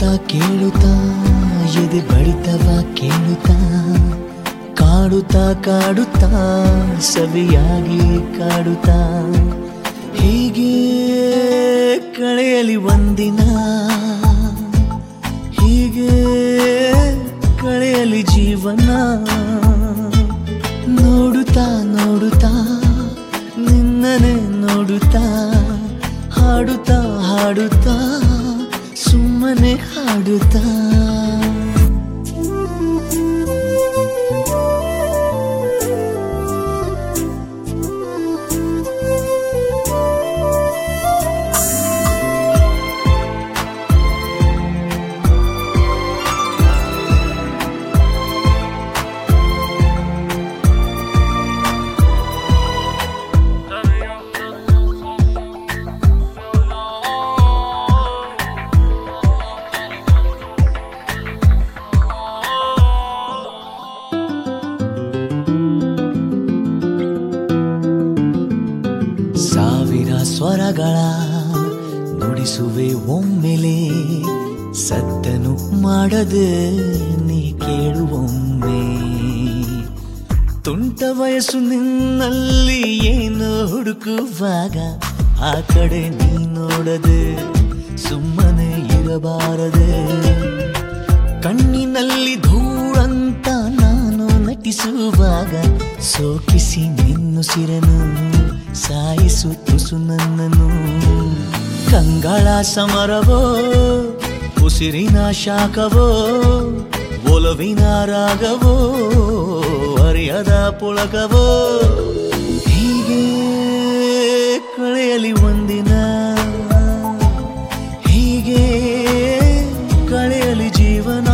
ಕೇಳುತ್ತಾ ಕೇಳುತ್ತಾ ಎದೆ ಬಡಿತವ ಕೇಳುತ್ತಾ ಕಾಡುತ್ತಾ ಕಾಡುತ್ತಾ ಸವಿಯಾಗಿ ಕಾಡುತ್ತಾ ಹೀಗೆ ಕಳೆಯಲಿ ಒಂದಿನ ಹೀಗೆ ಕಳೆಯಲಿ ಜೀವನ ನೋಡುತ್ತಾ ನೋಡುತ್ತಾ ನಿನ್ನನೆ ನೋಡುತ್ತಾ ಹಾಡುತ್ತಾ ಹಾಡುತ್ತಾ ಸುಮ್ಮನೆ ಹಾಡುತ್ತಾ ಸಾವಿರ ಸ್ವರಗಳ ನುಡಿಸುವೆ ಒಮ್ಮೆಲೆ ಸದ್ದನು ಮಾಡದೆ ನೀ ಕೇಳುವೊಮ್ಮೆ ತುಂಟ ವಯಸ್ಸು ನಿನ್ನಲ್ಲಿ ಏನು ಹುಡುಕುವಾಗ ಆ ಕಡೆ ನೀ ನೋಡದೆ ಸುಮ್ಮನೆ ಇರಬಾರದೆ ಕಣ್ಣಿನಲ್ಲಿ ಧೂಳಂತ ನಾನು ನಟಿಸುವಾಗ ಸೋಕಿಸಿ ನಿನ್ನುಸಿರನು ಸಾಯಿಸು ತುಸು ನನ್ನನು ಕಂಗಳ ಸಮರವೋ ಉಸಿರಿನ ಶಾಖವೋ ಒಲವಿನ ರಾಗವೋ ಅರಿಯದ ಪುಳಕವೋ ಹೀಗೆ ಕಳೆಯಲಿ ಒಂದಿನ ಹೀಗೆ ಕಳೆಯಲಿ ಜೀವನ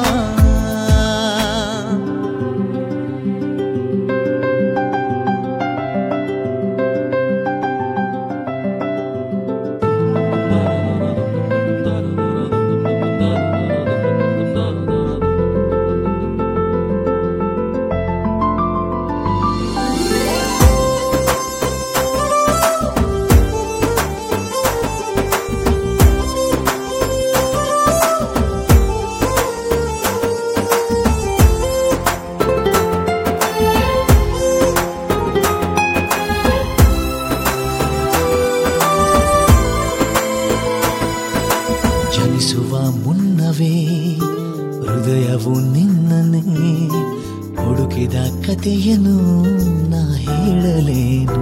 ಜನಿಸುವ ಮುನ್ನವೇ ಹೃದಯವು ನಿನ್ನನ್ನೇ ಹುಡುಕಿದ ಕಥೆಯನ್ನು ನಾ ಹೇಳಲೇನು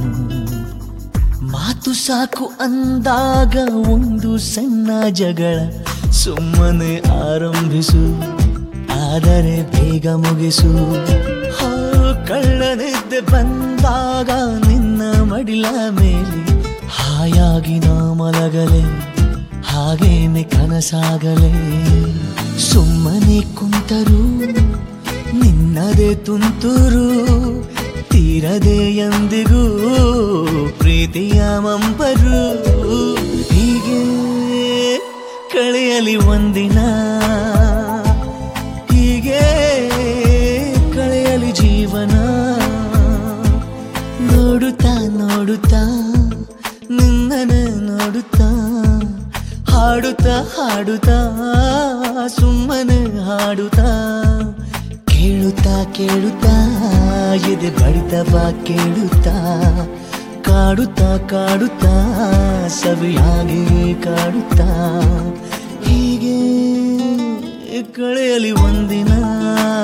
ಮಾತು ಸಾಕು ಅಂದಾಗ ಒಂದು ಸಣ್ಣ ಜಗಳ ಸುಮ್ಮನೆ ಆರಂಭಿಸು ಆದರೆ ಬೇಗ ಮುಗಿಸು ಹಾ, ಕಳ್ಳನಿದ್ದೆ ಬಂದಾಗ ನಿನ್ನ ಮಡಿಲ ಮೇಲೆ ಹಾಯಾಗಿ ನಾ ಮಲಗಲೆ ಹಾಗೇನೆ ಕನಸಾಗಲೇ ಸುಮ್ಮನೆ ಕುಂತರು ನಿನ್ನದೇ ತುಂತುರು ತೀರದೆ ಎಂದಿಗೂ ಪ್ರೀತಿಯ ಮಂಪರು ಹೀಗೆ ಕಳೆಯಲಿ ಒಂದಿನ ಹೀಗೆ ಕಳೆಯಲಿ ಜೀವನ ನೋಡುತ್ತಾ ನೋಡುತ್ತಾ ನಿನ್ನನೆ ನೋಡುತ್ತಾ ಹಾಡುತ್ತಾ ಹಾಡುತ್ತಾ ಸುಮ್ಮನೆ ಹಾಡುತ್ತಾ ಕೇಳುತ್ತಾ ಕೇಳುತ್ತಾ ಎದೆ ಬಡಿತವ ಕೇಳುತ್ತಾ ಕಾಡುತ್ತಾ ಕಾಡುತ್ತಾ ಸವಿಯಾಗಿ ಕಾಡುತ್ತಾ ಹೀಗೆ ಕಳೆಯಲಿ ಒಂದಿನ